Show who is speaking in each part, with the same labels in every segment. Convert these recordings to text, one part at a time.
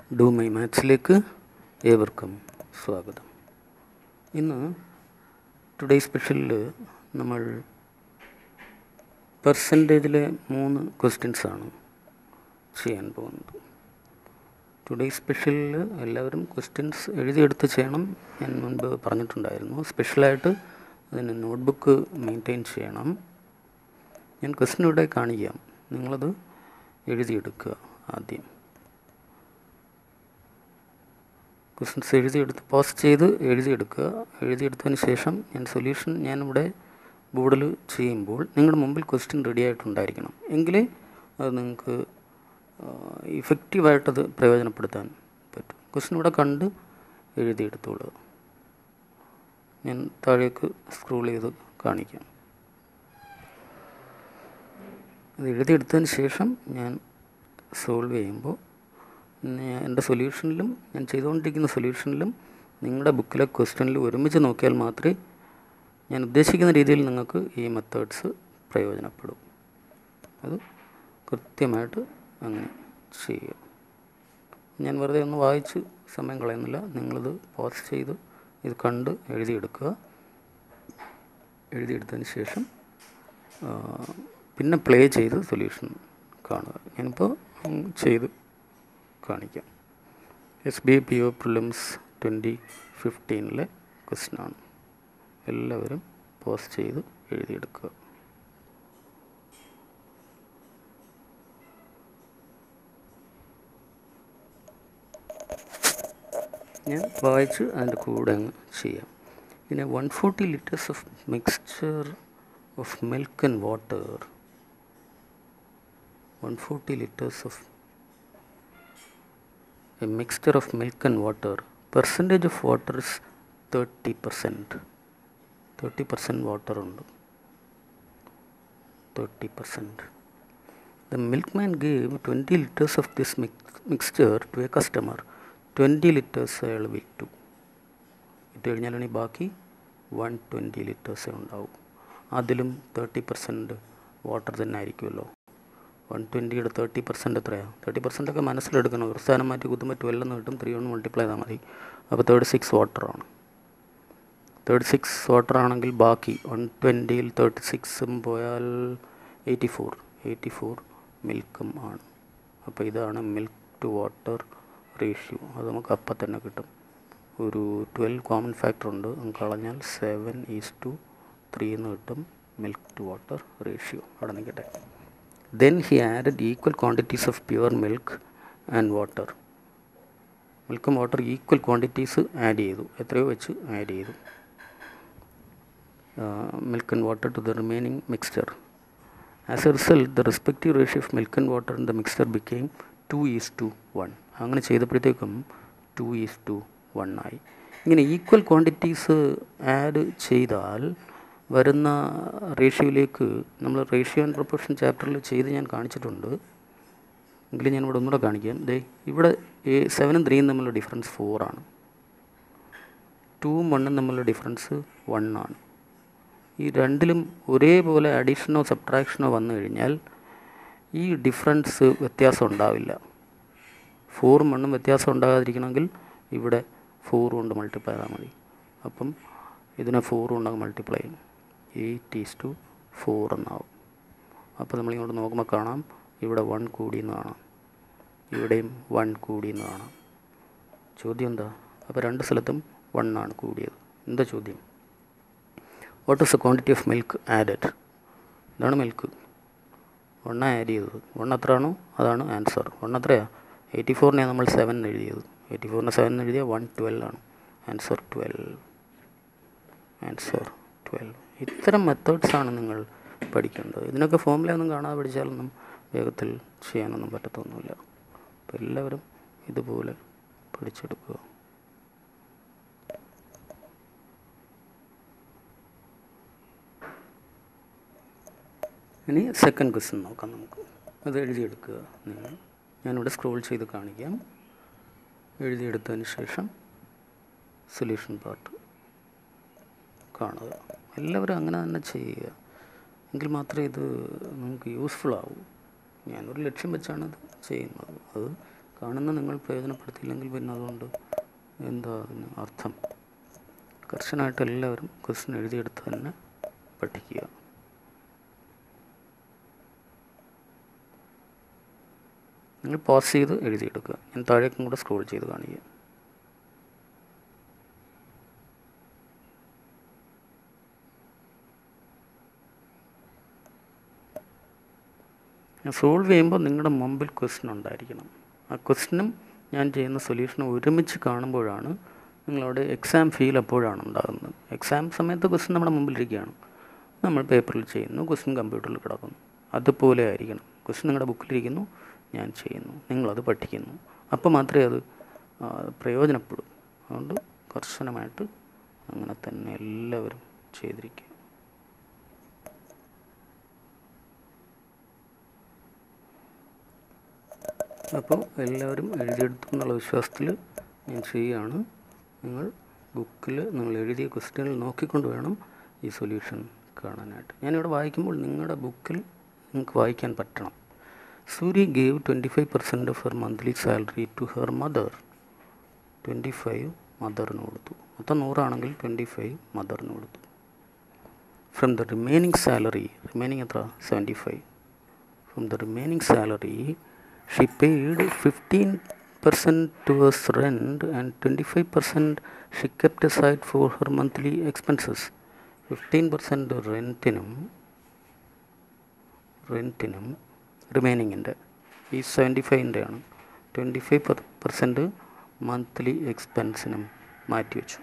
Speaker 1: Do my മാത്സിലേക്ക് ഏവർക്കും സ്വാഗതം ഇന്ന് ടുഡേ സ്പെഷ്യലിൽ നമ്മൾ പെർസെൻറ്റേജിലെ മൂന്ന് ക്വസ്റ്റ്യൻസാണ് ചെയ്യാൻ പോകുന്നത് ടുഡേ സ്പെഷ്യലിൽ എല്ലാവരും ക്വസ്റ്റ്യൻസ് എഴുതിയെടുത്ത് ചെയ്യണം ഞാൻ മുൻപ് പറഞ്ഞിട്ടുണ്ടായിരുന്നു സ്പെഷ്യലായിട്ട് അതിന് നോട്ട്ബുക്ക് മെയിൻറ്റെയിൻ ചെയ്യണം ഞാൻ ക്വസ്റ്റ്യൻ ഇവിടെ കാണിക്കാം നിങ്ങളത് എഴുതിയെടുക്കുക ആദ്യം ക്വസ്റ്റ്യൻസ് എഴുതിയെടുത്ത് പോസ്റ്റ് ചെയ്ത് എഴുതിയെടുക്കുക എഴുതിയെടുത്തതിന് ശേഷം ഞാൻ സൊല്യൂഷൻ ഞാനിവിടെ ബോർഡിൽ ചെയ്യുമ്പോൾ നിങ്ങളുടെ മുമ്പിൽ ക്വസ്റ്റ്യൻ റെഡി ആയിട്ടുണ്ടായിരിക്കണം എങ്കിലേ അത് നിങ്ങൾക്ക് ഇഫക്റ്റീവായിട്ടത് പ്രയോജനപ്പെടുത്താൻ പറ്റും ക്വസ്റ്റ്യൻ ഇവിടെ കണ്ട് എഴുതിയെടുത്തോളുക ഞാൻ താഴേക്ക് സ്ക്രോൾ ചെയ്ത് കാണിക്കാം അത് എഴുതിയെടുത്തതിന് ശേഷം ഞാൻ സോൾവ് ചെയ്യുമ്പോൾ ഞാൻ എൻ്റെ സൊല്യൂഷനിലും ഞാൻ ചെയ്തുകൊണ്ടിരിക്കുന്ന സൊല്യൂഷനിലും നിങ്ങളുടെ ബുക്കിലെ ക്വസ്റ്റ്യനിൽ ഒരുമിച്ച് നോക്കിയാൽ മാത്രമേ ഞാൻ ഉദ്ദേശിക്കുന്ന രീതിയിൽ നിങ്ങൾക്ക് ഈ മെത്തേഡ്സ് പ്രയോജനപ്പെടും അത് കൃത്യമായിട്ട് അങ്ങനെ ചെയ്യുക ഞാൻ വെറുതെ ഒന്ന് വായിച്ച് സമയം കളയുന്നില്ല നിങ്ങളിത് പോസ് ചെയ്ത് ഇത് കണ്ട് എഴുതിയെടുക്കുക എഴുതിയെടുത്തതിന് ശേഷം പിന്നെ പ്ലേ ചെയ്ത് സൊല്യൂഷൻ കാണുക ഞാനിപ്പോൾ ചെയ്ത് കാണിക്കാം S B P O prelims twenty ഫിഫ്റ്റീനിലെ ക്വസ്റ്റ്യനാണ് എല്ലാവരും പോസ്റ്റ് ചെയ്ത് എഴുതിയെടുക്കുക ഞാൻ വായിച്ച് അതിൻ്റെ കൂടെ അങ്ങ് ചെയ്യാം പിന്നെ one forty litres of mixture of milk and water one forty litres of a mixture of milk and water percentage of water is 30 percent 30 percent water ഉണ്ട് 30 percent the milkman gave 20 liters of this mix mixture to a customer 20 liters അയാൾ വിറ്റു ഇട്ട് കഴിഞ്ഞാലാണ് ബാക്കി one twenty ലിറ്റേഴ്സേ ഉണ്ടാവും അതിലും thirty percent water തന്നെ ആയിരിക്കുമല്ലോ വൺ ട്വൻറ്റിയുടെ തേർട്ടി പെർസെൻറ്റ് എത്രയാണ് തേർട്ടി പെർസെൻ്റ് ഒക്കെ മനസ്സിലെടുക്കണം ഒരു സ്ഥാനം മാറ്റി കുത്തുമ്പോൾ ട്വൽവ് എന്ന് കിട്ടും ത്രീ കൊണ്ട് മൾട്ടിപ്ലൈ ചെയ്താൽ മതി അപ്പോൾ തേർട്ടി സിക്സ് വാട്ടറാണ് തേർട്ടി സിക്സ് വാട്ടർ ആണെങ്കിൽ ബാക്കി വൺ ട്വൻറ്റിയിൽ തേർട്ടി സിക്സും പോയാൽ എയ്റ്റി ഫോർ എയ്റ്റി ഫോർ മിൽക്കും ആണ് അപ്പോൾ ഇതാണ് മിൽക്ക് ടു വാട്ടർ റേഷ്യോ അത് നമുക്ക് അപ്പം തന്നെ കിട്ടും ഒരു ട്വൽവ് കോമൺ ഫാക്ടർ ഉണ്ട് കളഞ്ഞാൽ സെവൻ ഈസ് ടു ത്രീ എന്ന് കിട്ടും മിൽക്ക് ടു വാട്ടർ റേഷ്യോ അവിടെ നിൽക്കട്ടെ then he added equal quantities of pure milk and water മിൽക്കും വാട്ടർ ഈക്വൽ ക്വാണ്ടിറ്റീസ് ആഡ് ചെയ്തു എത്രയോ വെച്ച് ആഡ് ചെയ്തു milk and water to the remaining mixture as a result the respective ratio of milk and water in the mixture became two is to one അങ്ങനെ ചെയ്തപ്പോഴത്തേക്കും two is to one ആയി ഇങ്ങനെ equal quantities add ചെയ്താൽ വരുന്ന റേഷ്യോയിലേക്ക് നമ്മൾ ratio and proportion ചാപ്റ്ററിൽ ചെയ്ത് ഞാൻ കാണിച്ചിട്ടുണ്ട് എങ്കിലും ഞാൻ ഇവിടെ ഒന്നുകൂടെ കാണിക്കാം ദേ ഇവിടെ സെവനും ത്രീയും തമ്മിലുള്ള ഡിഫറൻസ് ഫോറാണ് ടൂവും വണ്ണും തമ്മിലുള്ള ഡിഫറൻസ് വൺ ആണ് ഈ രണ്ടിലും ഒരേപോലെ അഡീഷനോ സബ്ട്രാക്ഷനോ വന്നു കഴിഞ്ഞാൽ ഈ ഡിഫറൻസ് വ്യത്യാസം ഉണ്ടാവില്ല ഫോറും വണ്ണും വ്യത്യാസം ഉണ്ടാകാതിരിക്കണമെങ്കിൽ ഇവിടെ ഫോർ കൊണ്ട് മൾട്ടിപ്ലൈ ചെയ്താൽ മതി അപ്പം ഇതിനെ ഫോർ കൊണ്ടങ്ങ് മൾട്ടിപ്ലൈ ചെയ്യും എയ്റ്റ് ഈസ് ടു ഫോർ എന്നാവും അപ്പോൾ നമ്മളിങ്ങോട്ട് നോക്കുമ്പോൾ കാണാം ഇവിടെ വൺ കൂടിയെന്ന് കാണാം ഇവിടെയും വൺ കൂടിയെന്ന് കാണാം ചോദ്യം എന്താ അപ്പോൾ രണ്ട് സ്ഥലത്തും വൺ ആണ് കൂടിയത് എന്താ ചോദ്യം what is the quantity of milk added ഇതാണ് മിൽക്ക് വണ്ണ ആഡ് ചെയ്തത് വൺ എത്രയാണോ അതാണ് ആൻസർ വൺ എത്രയാണ് എയ്റ്റി ഫോറിനെയാണ് നമ്മൾ സെവൻ എഴുതിയത് എയ്റ്റി ഫോറിന് സെവൻ എഴുതിയാൽ വൺ ട്വൽവ് ആണ് ആൻസർ ട്വൽവ് ആൻസർ ട്വൽവ് ഇത്തരം മെത്തേഡ്സാണ് നിങ്ങൾ പഠിക്കേണ്ടത് ഇതിനൊക്കെ ഫോമുല ഒന്നും കാണാതെ പഠിച്ചാലൊന്നും വേഗത്തിൽ ചെയ്യാനൊന്നും പറ്റത്തൊന്നുമില്ല അപ്പോൾ എല്ലാവരും ഇതുപോലെ പഠിച്ചെടുക്കുക ഇനി സെക്കൻഡ് ക്വസ്റ്റ്യൻ നോക്കാം നമുക്ക് അത് എഴുതിയെടുക്കുക നിങ്ങൾ ഞാനിവിടെ സ്ക്രോൾ ചെയ്ത് കാണിക്കാം എഴുതിയെടുത്തതിന് ശേഷം സൊല്യൂഷൻ പാർട്ട് കാണുക എല്ലാവരും അങ്ങനെ തന്നെ ചെയ്യുക എങ്കിൽ മാത്രമേ ഇത് നമുക്ക് യൂസ്ഫുൾ ആവൂ ഞാനൊരു ലക്ഷ്യം വെച്ചാണ് ഇത് ചെയ്യുന്നത് അത് കാണുന്ന നിങ്ങൾ പ്രയോജനപ്പെടുത്തിയില്ലെങ്കിൽ പിന്നെ അതുകൊണ്ട് എന്താ അതിന് അർത്ഥം കർശനമായിട്ട് എല്ലാവരും ക്വസ്റ്റ്യൻ എഴുതിയെടുത്ത് തന്നെ പഠിക്കുക നിങ്ങൾ പോസ് ചെയ്ത് എഴുതിയെടുക്കുക ഞാൻ താഴേക്കും കൂടെ സ്ക്രോൾ ചെയ്ത് കാണിക്കുക സോൾവ് ചെയ്യുമ്പോൾ നിങ്ങളുടെ മുമ്പിൽ ക്വസ്റ്റ്യൻ ഉണ്ടായിരിക്കണം ആ ക്വസ്റ്റ്യനും ഞാൻ ചെയ്യുന്ന സൊല്യൂഷനും ഒരുമിച്ച് കാണുമ്പോഴാണ് നിങ്ങളവിടെ എക്സാം ഫീൽ അപ്പോഴാണ് ഉണ്ടാകുന്നത് എക്സാം സമയത്ത് ക്വസ്റ്റ്യൻ നമ്മുടെ മുമ്പിലിരിക്കുകയാണ് നമ്മൾ പേപ്പറിൽ ചെയ്യുന്നു ക്വസ്റ്റ്യൻ കമ്പ്യൂട്ടറിൽ കിടക്കുന്നു അതുപോലെ ആയിരിക്കണം ക്വസ്റ്റ്യൻ നിങ്ങളുടെ ബുക്കിലിരിക്കുന്നു ഞാൻ ചെയ്യുന്നു നിങ്ങളത് പഠിക്കുന്നു അപ്പോൾ മാത്രമേ അത് ആ, പ്രയോജനപ്പെടൂ അതുകൊണ്ട് കർശനമായിട്ട് അങ്ങനെ തന്നെ എല്ലാവരും ചെയ്തിരിക്കുക അപ്പോൾ എല്ലാവരും എഴുതിയെടുത്തു എന്നുള്ള വിശ്വാസത്തിൽ ഞാൻ ചെയ്യുകയാണ് നിങ്ങൾ ബുക്കിൽ നിങ്ങൾ എഴുതിയ ക്വസ്റ്റ്യനിൽ നോക്കിക്കൊണ്ട് വേണം ഈ സൊല്യൂഷൻ കാണാനായിട്ട് ഞാനിവിടെ വായിക്കുമ്പോൾ നിങ്ങളുടെ ബുക്കിൽ നിങ്ങൾക്ക് വായിക്കാൻ പറ്റണം Surya gave twenty five percent of her monthly salary to her mother twenty five മദറിന് കൊടുത്തു മൊത്തം നൂറാണെങ്കിൽ ട്വൻറ്റി ഫൈവ് മദറിന് കൊടുത്തു from the remaining salary remaining എത്ര seventy five from the remaining salary she paid fifteen percent towards rent and twenty five percent she kept aside for her monthly expenses fifteen percent റെൻറ്റിനും റെൻറ്റിനും റിമൈനിങ്ങിൻ്റെ ഈ seventy ഫൈവിൻ്റെയാണ് twenty five percent monthly എക്സ്പെൻസിനും മാറ്റിവെച്ചു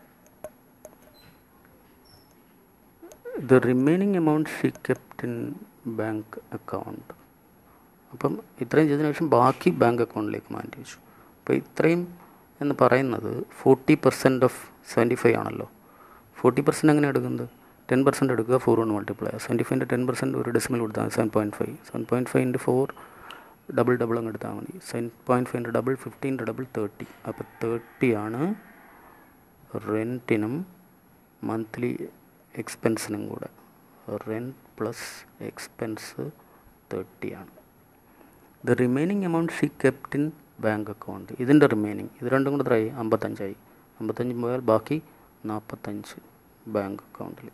Speaker 1: the remaining amount she kept in bank account അപ്പം ഇത്രയും ചെയ്തതിനു ശേഷം ബാക്കി ബാങ്ക് അക്കൗണ്ടിലേക്ക് മാറ്റി വെച്ചു അപ്പോൾ ഇത്രയും എന്ന് പറയുന്നത് forty percent of seventy five ആണല്ലോ ഫോർട്ടി പെർസെൻറ്റ് എങ്ങനെ എടുക്കുന്നത് ടെൻ പെർസെൻറ്റ് എടുക്കുക ഫോർ കൊണ്ട് മൾട്ടിപ്ലൈ സെവൻറ്റി ഫൈവിൻ്റെ ടെൻ പെർസെൻറ്റ് ഒരു ഡെസിമൽ കൊടുത്താൽ മതി seven point five seven point five into four double double അങ്ങ് എടുത്താൽ മതി സെവൻ പോയിൻറ്റ് ഫൈവിൻ്റെ ഡബിൾ ഫിഫ്റ്റീൻ്റെ ഡബിൾ തേർട്ടി അപ്പോൾ തേർട്ടി ആണ് റെൻറ്റിനും മന്ത്ലി എക്സ്പെൻസിനും കൂടെ റെൻറ്റ് പ്ലസ് എക്സ്പെൻസ് തേർട്ടിയാണ് the remaining amount she kept in bank account ഇതിൻ്റെ റിമൈനിങ് ഇത് രണ്ടും കൂടെ എത്രയായി അമ്പത്തഞ്ചായി അമ്പത്തഞ്ച് പോയാൽ ബാക്കി നാൽപ്പത്തഞ്ച് ബാങ്ക് അക്കൗണ്ടിൽ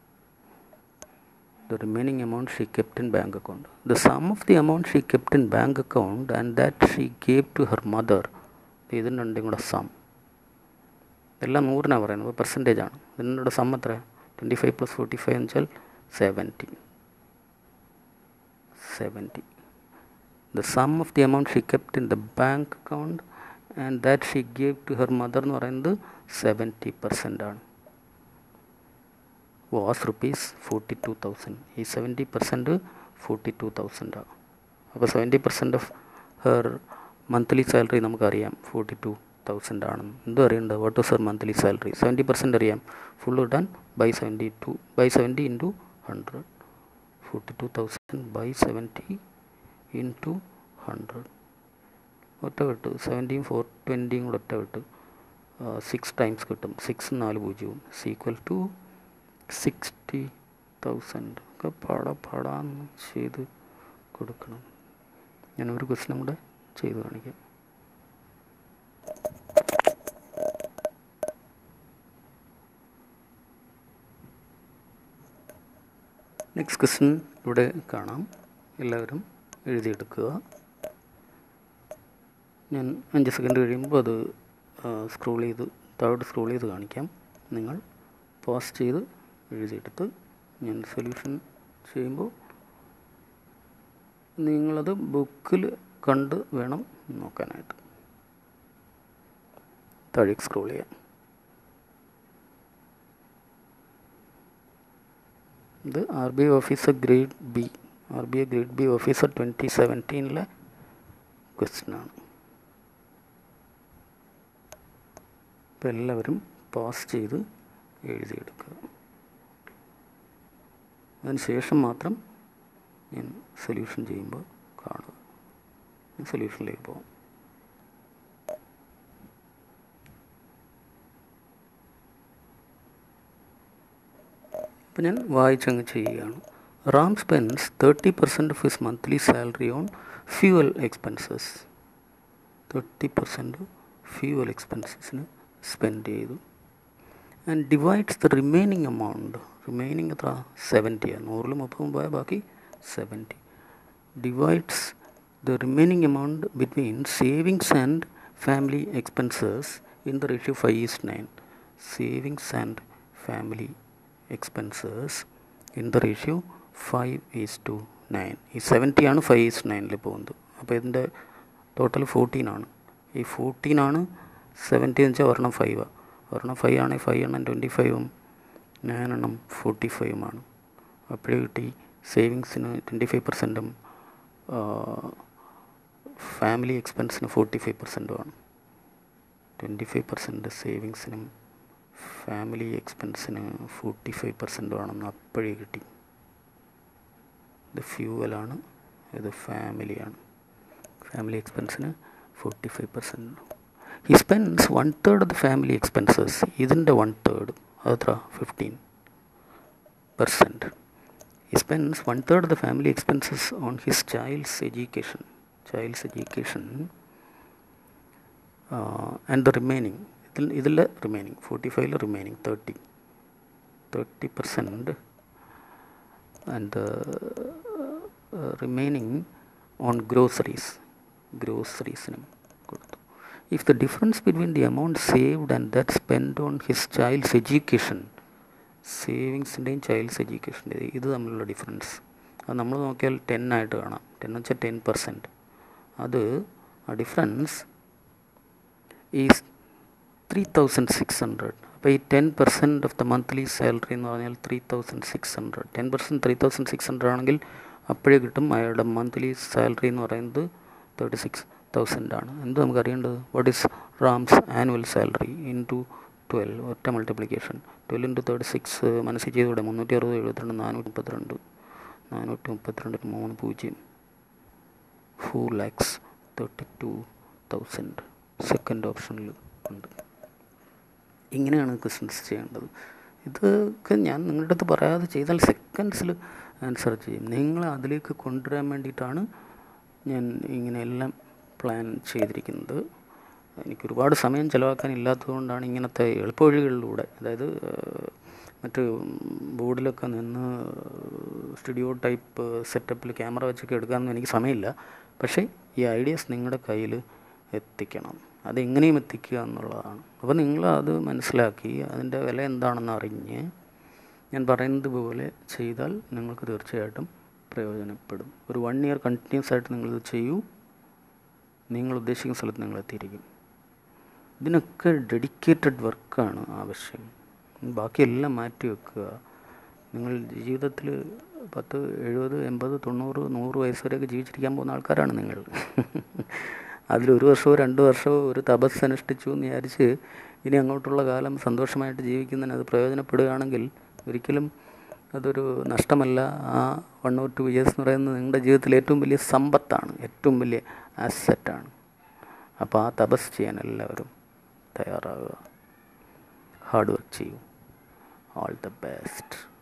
Speaker 1: the remaining amount she kept in bank account. The sum of the amount she kept in bank account and that she gave to her mother ഇതിന് രണ്ടും കൂടെ സം ഇതെല്ലാം നൂറിനാണ് പറയുന്നത് പെർസെൻറ്റേജ് ആണ് ഇതിൻ്റെ സം എത്ര twenty five plus forty five എന്ന് വെച്ചാൽ seventy seventy the sum of the amount she kept in the bank account and that she gave to her mother എന്ന് പറയുന്നത് സെവൻറ്റി പെർസെൻ്റ് ആണ് was rupees forty two thousand ഈ seventy percent forty two തൗസൻഡാണ് അപ്പോൾ seventy percent of her monthly salary നമുക്കറിയാം forty two thousand ആണെന്ന് എന്തും അറിയേണ്ടത് what was her monthly salary seventy percent അറിയാം ഫുൾ കിട്ടാൻ by seventy to by seventy into hundred forty two thousand by seventy into hundred ഒറ്റ വിട്ട് സെവൻറ്റിയും four ട്വൻറ്റിയും കൂടെ ഒറ്റ വിട്ട് സിക്സ് ടൈംസ് കിട്ടും സിക്സ് നാല് പൂജ്യവും സീക്വൽ ടു സിക്സ്റ്റി തൗസൻഡ് ഒക്കെ പാട പാടാന്ന് ചെയ്ത് കൊടുക്കണം ഞാൻ ഒരു ക്വസ്റ്റനും കൂടെ ചെയ്ത് കാണിക്കാം നെക്സ്റ്റ് ക്വസ്റ്റൻ ഇവിടെ കാണാം എല്ലാവരും എഴുതിയെടുക്കുക ഞാൻ അഞ്ച് സെക്കൻഡ് കഴിയുമ്പോൾ അത് സ്ക്രോൾ ചെയ്ത് താഴോട്ട് സ്ക്രോൾ ചെയ്ത് കാണിക്കാം നിങ്ങൾ പോസ് ചെയ്ത് എഴുതിയെടുത്ത് ഞാൻ സൊല്യൂഷൻ ചെയ്യുമ്പോൾ നിങ്ങളത് ബുക്കിൽ കണ്ട് വേണം നോക്കാനായിട്ട് താഴേക്ക് സ്ക്രോൾ ചെയ്യാം ഇത് R B I officer grade B R B I grade B officer twenty സെവൻറ്റീനിലെ ക്വസ്റ്റ്യനാണ് അപ്പോൾ എല്ലാവരും പാസ് ചെയ്ത് എഴുതിയെടുക്കുക അതിന് ശേഷം മാത്രം ഞാൻ സൊല്യൂഷൻ ചെയ്യുമ്പോൾ കാണുക സൊല്യൂഷനിലേക്ക് പോകാം അപ്പോൾ ഞാൻ വായിച്ചങ്ങ് ചെയ്യുകയാണ് Ram spends thirty percent of his monthly salary on fuel expenses thirty percent fuel എക്സ്പെൻസസിന് സ്പെൻഡ് ചെയ്തു and divides the remaining amount remaining എത്ര സെവൻറ്റിയാണ് നൂറിൽ മുപ്പതും പോയാൽ ബാക്കി seventy divides the remaining amount between savings and family expenses in the ratio five is nine savings and family expenses in the ratio five is to nine ഈ സെവൻറ്റിയാണ് five is നയനിൽ പോകുന്നത് അപ്പോൾ ഇതിൻ്റെ ടോട്ടൽ ഫോർട്ടീനാണ് ഈ ഫോർട്ടീനാണ് സെവൻറ്റി എന്ന് വെച്ചാൽ ഒരെണ്ണം ഫൈവാണ് ഒരെണ്ണം ഫൈവ് ആണെങ്കിൽ ഫൈവ് എണ്ണം ട്വൻറ്റി ഫൈവും നയൻ എണ്ണം ഫോർട്ടി ഫൈവുമാണ് അപ്പോഴേ കിട്ടി സേവിങ്സിന് ട്വൻറ്റി ഫൈവ് പെർസെൻറ്റും ഫാമിലി എക്സ്പെൻസിന് ഫോർട്ടി ഫൈവ് പെർസെൻറ്റുമാണ് ട്വൻറ്റി ഫൈവ് പെർസെൻറ്റ് സേവിങ്സിനും ഫാമിലി എക്സ്പെൻസിന് ഫോർട്ടി ഫൈവ് പെർസെൻറ്റുമാണെന്ന് അപ്പോഴേ കിട്ടി ഇത് ഫ്യൂവലാണ് ഇത് ഫാമിലിയാണ് ഫാമിലി എക്സ്പെൻസിന് forty five percent he spends one third of the family expenses ഇതിൻ്റെ വൺ തേർഡ് അതെത്ര fifteen percent he spends one third of the family expenses on his child's education child's education and the remaining ഇതിൽ ഇതിൽ remaining forty ഫൈവിൽ remaining thirty thirty percent and remaining on groceries ഗ്രോസറീസിനും കൊടുത്തു if the difference between the amount saved and that spend on his child's education സേവിങ്സിൻ്റെയും ചൈൽഡ്സ് എഡ്യൂക്കേഷൻ്റെയും ഇത് തമ്മിലുള്ള ഡിഫറൻസ് അത് നമ്മൾ നോക്കിയാൽ ടെൻ ആയിട്ട് കാണാം ടെൻ എന്ന് വെച്ചാൽ ടെൻ പെർസെൻറ്റ് അത് ആ difference is three thousand six hundred അപ്പോൾ ഈ ten percent of the monthly salary എന്ന് പറഞ്ഞാൽ three thousand six hundred ten percent three thousand six hundred ആണെങ്കിൽ അപ്പോഴേ കിട്ടും അയാളുടെ മന്ത്ലി സാലറി എന്ന് പറയുന്നത് തേർട്ടി സിക്സ് തൗസൻഡ് ആണ് എന്ത് നമുക്ക് അറിയേണ്ടത് what is Ram's annual salary into twelve ഒറ്റ multiplication twelve into thirty six മനസ്സിൽ ചെയ്തുകൂടെ മുന്നൂറ്റി അറുപത് എഴുപത്തിരണ്ട് നാനൂറ്റി മുപ്പത്തിരണ്ട് നാനൂറ്റി മുപ്പത്തിരണ്ടിന് മൂന്ന് പൂജ്യം four lakhs thirty two thousand second ഓപ്ഷനിൽ ഉണ്ട് ഇങ്ങനെയാണ് ക്വസ്റ്റ്യൻസ് ചെയ്യേണ്ടത് ഇതൊക്കെ ഞാൻ നിങ്ങളുടെ അടുത്ത് പറയാതെ ചെയ്താൽ സെക്കൻഡ്സിൽ ആൻസർ ചെയ്യും നിങ്ങളെ അതിലേക്ക് കൊണ്ടുവരാൻ വേണ്ടിയിട്ടാണ് ഞാൻ ഇങ്ങനെയെല്ലാം പ്ലാൻ ചെയ്തിരിക്കുന്നത് എനിക്ക് ഒരുപാട് സമയം ചിലവാക്കാൻ ഇല്ലാത്തതുകൊണ്ടാണ് ഇങ്ങനത്തെ എളുപ്പവഴികളിലൂടെ അതായത് മറ്റ് ബോർഡിലൊക്കെ നിന്ന് സ്റ്റുഡിയോ ടൈപ്പ് സെറ്റപ്പിൽ ക്യാമറ വെച്ചൊക്കെ എടുക്കാനൊന്നും എനിക്ക് സമയമില്ല പക്ഷേ ഈ ഐഡിയാസ് നിങ്ങളുടെ കയ്യിൽ എത്തിക്കണം അതെങ്ങനെയും എത്തിക്കുക എന്നുള്ളതാണ് അപ്പോൾ നിങ്ങൾ അത് മനസ്സിലാക്കി അതിൻ്റെ വില എന്താണെന്ന് അറിഞ്ഞ് ഞാൻ പറയുന്നത് പോലെ ചെയ്താൽ നിങ്ങൾക്ക് തീർച്ചയായിട്ടും പ്രയോജനപ്പെടും ഒരു വൺ ഇയർ കണ്ടിന്യൂസ് ആയിട്ട് നിങ്ങളിത് ചെയ്യൂ നിങ്ങൾ ഉദ്ദേശിക്കുന്ന സ്ഥലത്ത് നിങ്ങൾ എത്തിയിരിക്കും ഇതിനൊക്കെ ഡെഡിക്കേറ്റഡ് വർക്കാണ് ആവശ്യം ബാക്കിയെല്ലാം മാറ്റി വെക്കുക നിങ്ങൾ ജീവിതത്തിൽ പത്ത് എഴുപത് എൺപത് തൊണ്ണൂറ് നൂറ് വയസ്സ് വരെയൊക്കെ ജീവിച്ചിരിക്കാൻ പോകുന്ന ആൾക്കാരാണ് നിങ്ങൾ അതിലൊരു വർഷമോ രണ്ട് വർഷമോ ഒരു തപസ് അനുഷ്ഠിച്ചു എന്ന് വിചാരിച്ച് ഇനി അങ്ങോട്ടുള്ള കാലം സന്തോഷമായിട്ട് ജീവിക്കുന്നതിന് അത് പ്രയോജനപ്പെടുകയാണെങ്കിൽ ഒരിക്കലും അതൊരു നഷ്ടമല്ല ആ വൺ ഓർ ടു ഇയേഴ്സ് എന്ന് പറയുന്നത് നിങ്ങളുടെ ജീവിതത്തിൽ ഏറ്റവും വലിയ സമ്പത്താണ് ഏറ്റവും വലിയ ആസെറ്റാണ് അപ്പോൾ ആ തപസ് ചെയ്യാൻ എല്ലാവരും തയ്യാറാകുക ഹാർഡ് വർക്ക് ചെയ്യൂ ഓൾ ദ ബെസ്റ്റ്